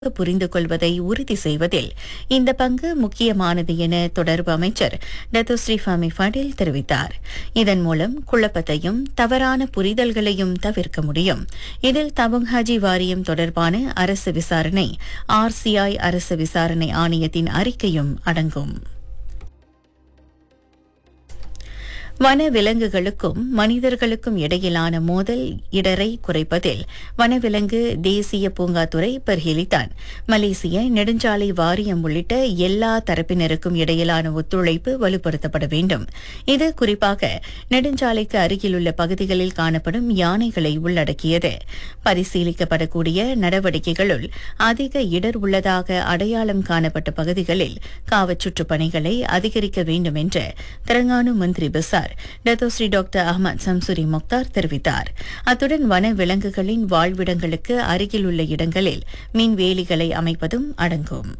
புரிந்து கொள்வதை உறுதி செய்வதில் இந்த பங்கு முக்கியமானது என தொடர்பு அமைச்சர் டத்துஸ்ரீ ஃபமி ஃபடில் தெரிவித்தார் இதன் மூலம் குழப்பத்தையும் தவறான புரிதல்களையும் தவிர்க்க முடியும் இதில் தபுங் ஹஜி வாரியம் தொடர்பான அரசு விசாரணை ஆர்சிஐ அரசு விசாரணை ஆணையத்தின் அறிக்கையும் அடங்கும் வன விலங்குகளுக்கும் மனிதர்களுக்கும் இடையிலான மோதல் இடரை குறைப்பதில் வனவிலங்கு தேசிய பூங்காத்துறை பரிசீலித்தான் மலேசிய நெடுஞ்சாலை வாரியம் உள்ளிட்ட எல்லா தரப்பினருக்கும் இடையிலான ஒத்துழைப்பு வலுப்படுத்தப்பட வேண்டும் இது குறிப்பாக நெடுஞ்சாலைக்கு அருகிலுள்ள பகுதிகளில் காணப்படும் யானைகளை உள்ளடக்கியது பரிசீலிக்கப்படக்கூடிய நடவடிக்கைகளுள் அதிக இடர் உள்ளதாக அடையாளம் காணப்பட்ட பகுதிகளில் காவச்சுற்றுப் பணிகளை அதிகரிக்க வேண்டும் என்று தெலங்கானு மந்திரி பசார் டத்தோஸ்ரீ டாக்டர் அஹமத் சம்சுரி முக்தார் தெரிவித்தார் அத்துடன் வன விலங்குகளின் வாழ்விடங்களுக்கு அருகில் உள்ள இடங்களில் மின்வேலிகளை அமைப்பதும் அடங்கும்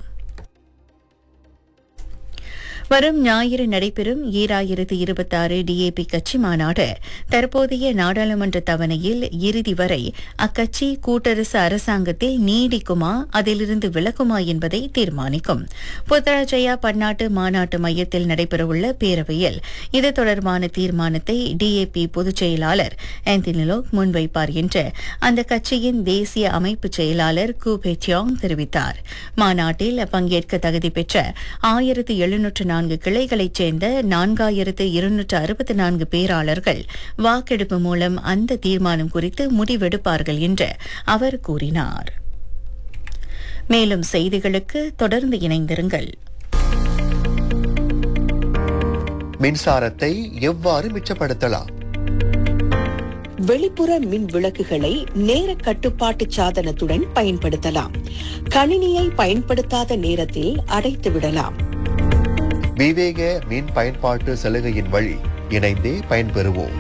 வரும் ஞாயிறு நடைபெறும் ஈராயிரத்து இருபத்தாறு டிஏபி கட்சி மாநாடு தற்போதைய நாடாளுமன்ற தவணையில் இறுதி வரை அக்கட்சி கூட்டரசு அரசாங்கத்தில் நீடிக்குமா அதிலிருந்து விலகுமா என்பதை தீர்மானிக்கும் புத்தராஜயா பன்னாட்டு மாநாட்டு மையத்தில் நடைபெறவுள்ள பேரவையில் இது தொடர்பான தீர்மானத்தை டிஏபி பொதுச் செயலாளர் ஆந்தனிலோக் முன்வைப்பார் என்று அந்த கட்சியின் தேசிய அமைப்பு செயலாளர் கு பெச்சியாங் தெரிவித்தார் மாநாட்டில் பங்கேற்க தகுதி பெற்ற ஆயிரத்து எழுநூற்று நான்கு கிளைகளைச் சேர்ந்த நான்காயிரத்து இருநூற்று அறுபத்தி நான்கு பேராளர்கள் வாக்கெடுப்பு மூலம் அந்த தீர்மானம் குறித்து முடிவெடுப்பார்கள் என்று அவர் கூறினார் மேலும் செய்திகளுக்கு தொடர்ந்து இணைந்திருங்கள் மின்சாரத்தை எவ்வாறு மிச்சப்படுத்தலாம் வெளிப்புற மின் விளக்குகளை நேர கட்டுப்பாட்டு சாதனத்துடன் பயன்படுத்தலாம் கணினியை பயன்படுத்தாத நேரத்தில் அடைத்து விடலாம் விவேக மின் பயன்பாட்டு சலுகையின் வழி இணைந்தே பயன்பெறுவோம்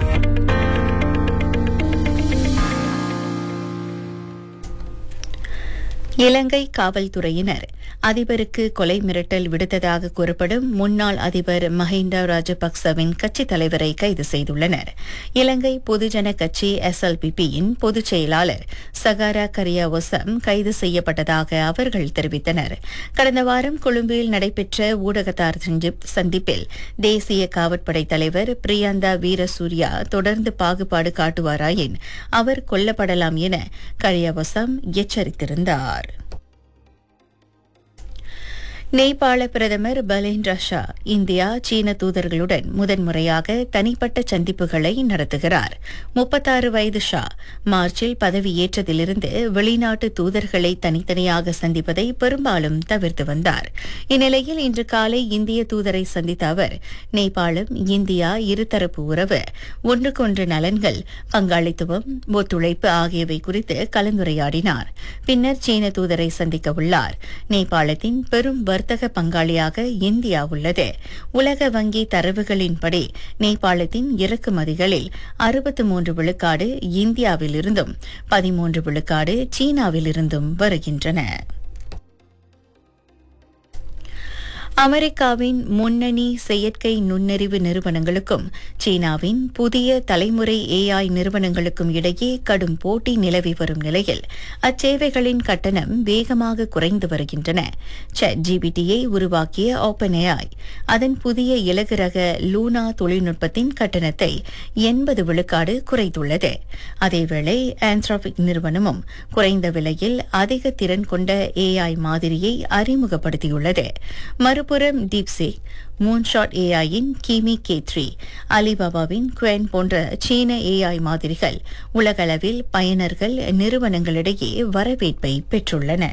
இலங்கை காவல்துறையினர் அதிபருக்கு கொலை மிரட்டல் விடுத்ததாக கூறப்படும் முன்னாள் அதிபர் மஹிந்த ராஜபக்சவின் கட்சித் தலைவரை கைது செய்துள்ளனர் இலங்கை பொதுஜன கட்சி எஸ்எல்பிபியின் பொதுச் செயலாளர் சகாரா கரியாவசம் கைது செய்யப்பட்டதாக அவர்கள் தெரிவித்தனர் கடந்த வாரம் கொழும்பில் நடைபெற்ற ஊடகத்தார் சந்திப்- சந்திப்பில் தேசிய காவற்படை தலைவர் பிரியந்தா வீரசூர்யா தொடர்ந்து பாகுபாடு காட்டுவாராயின் அவர் கொல்லப்படலாம் என கரியாவசம் எச்சரித்திருந்தார் நேபாள பிரதமர் பலேந்திர ஷா இந்தியா சீன தூதர்களுடன் முதன்முறையாக தனிப்பட்ட சந்திப்புகளை நடத்துகிறார் முப்பத்தாறு வயது ஷா மார்ச்சில் பதவியேற்றதிலிருந்து வெளிநாட்டு தூதர்களை தனித்தனியாக சந்திப்பதை பெரும்பாலும் தவிர்த்து வந்தார் இந்நிலையில் இன்று காலை இந்திய தூதரை சந்தித்த அவர் நேபாளம் இந்தியா இருதரப்பு உறவு ஒன்றுக்கொன்று நலன்கள் பங்காளித்துவம் ஒத்துழைப்பு ஆகியவை குறித்து கலந்துரையாடினார் பின்னர் சீன தூதரை சந்திக்க உள்ளார் நேபாளத்தின் பெரும் வர்த்தக பங்காளியாக இந்தியா உள்ளது உலக வங்கி தரவுகளின்படி நேபாளத்தின் இறக்குமதிகளில் அறுபத்து மூன்று விழுக்காடு இந்தியாவிலிருந்தும் பதிமூன்று விழுக்காடு சீனாவிலிருந்தும் வருகின்றன அமெரிக்காவின் முன்னணி செயற்கை நுண்ணறிவு நிறுவனங்களுக்கும் சீனாவின் புதிய தலைமுறை ஏஐ நிறுவனங்களுக்கும் இடையே கடும் போட்டி நிலவி வரும் நிலையில் அச்சேவைகளின் கட்டணம் வேகமாக குறைந்து வருகின்றன சாட் ஜிபிடியை உருவாக்கிய ஓப்பன் ஏஐ அதன் புதிய இலகு ரக லூனா தொழில்நுட்பத்தின் கட்டணத்தை எண்பது விழுக்காடு குறைத்துள்ளது அதேவேளை ஆந்த்ராபிக் நிறுவனமும் குறைந்த விலையில் அதிக திறன் கொண்ட ஏஐ மாதிரியை அறிமுகப்படுத்தியுள்ளது மறுபுறம் டீப்சேக் மூன்ஷாட் ஏஐயின் கிமி கே த்ரீ அலிபாபாவின் குவென் போன்ற சீன ஏஐ மாதிரிகள் உலகளவில் பயனர்கள் நிறுவனங்களிடையே வரவேற்பை பெற்றுள்ளன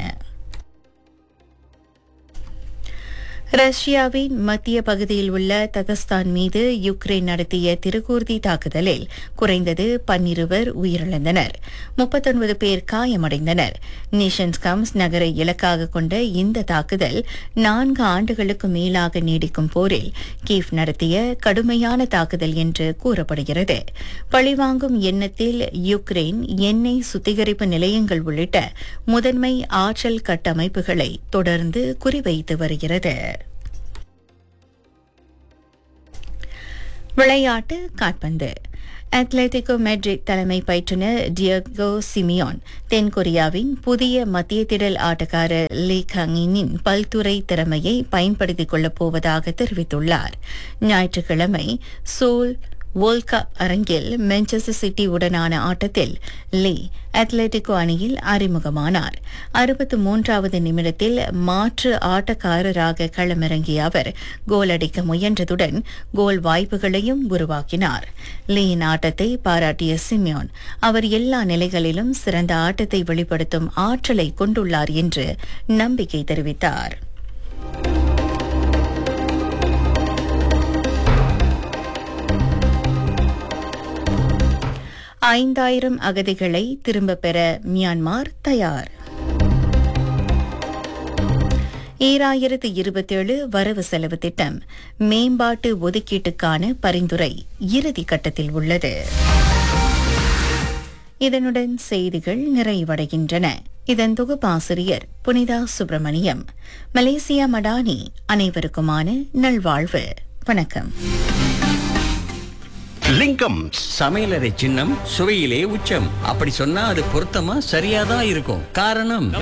ரஷ்யாவின் மத்திய பகுதியில் உள்ள ததஸ்தான் மீது யுக்ரைன் நடத்திய திருக்கூர்தி தாக்குதலில் குறைந்தது பன்னிருவர் உயிரிழந்தனர் முப்பத்தொன்பது பேர் காயமடைந்தனர் நேஷன்ஸ் கம்ஸ் நகரை இலக்காக கொண்ட இந்த தாக்குதல் நான்கு ஆண்டுகளுக்கு மேலாக நீடிக்கும் போரில் கீவ் நடத்திய கடுமையான தாக்குதல் என்று கூறப்படுகிறது பழிவாங்கும் எண்ணத்தில் யுக்ரைன் எண்ணெய் சுத்திகரிப்பு நிலையங்கள் உள்ளிட்ட முதன்மை ஆற்றல் கட்டமைப்புகளை தொடர்ந்து குறிவைத்து வருகிறது விளையாட்டு காற்பந்து அத்லெட்டிகோ மெட்ரிட் தலைமை பயிற்றுனர் டியகோ சிமியோன் தென்கொரியாவின் புதிய மத்திய திடல் ஆட்டக்காரர் லீ கங்கினின் பல்துறை திறமையை பயன்படுத்திக் கொள்ளப் போவதாக தெரிவித்துள்ளார் ஞாயிற்றுக்கிழமை சோல் வேர்ல்ட் கப் அரங்கில் மான்செஸ்டர் சிட்டி உடனான ஆட்டத்தில் லீ அத்லெட்டிகோ அணியில் அறிமுகமானார் அறுபத்து மூன்றாவது நிமிடத்தில் மாற்று ஆட்டக்காரராக களமிறங்கிய அவர் கோல் அடிக்க முயன்றதுடன் கோல் வாய்ப்புகளையும் உருவாக்கினார் லீயின் ஆட்டத்தை பாராட்டிய சிமியோன் அவர் எல்லா நிலைகளிலும் சிறந்த ஆட்டத்தை வெளிப்படுத்தும் ஆற்றலை கொண்டுள்ளார் என்று நம்பிக்கை தெரிவித்தார் ஐந்தாயிரம் அகதிகளை திரும்பப் பெற மியான்மார் தயார் ஈராயிரத்து இருபத்தேழு வரவு செலவு திட்டம் மேம்பாட்டு ஒதுக்கீட்டுக்கான பரிந்துரை இறுதி கட்டத்தில் உள்ளது இதனுடன் செய்திகள் நிறைவடைகின்றன இதன் தொகுப்பாசிரியர் புனிதா சுப்பிரமணியம் மலேசியா மடானி அனைவருக்குமான நல்வாழ்வு வணக்கம் லிங்கம் சமையலறை சின்னம் சுவையிலே உச்சம் அப்படி சொன்னா அது பொருத்தமா சரியாதான் இருக்கும் காரணம்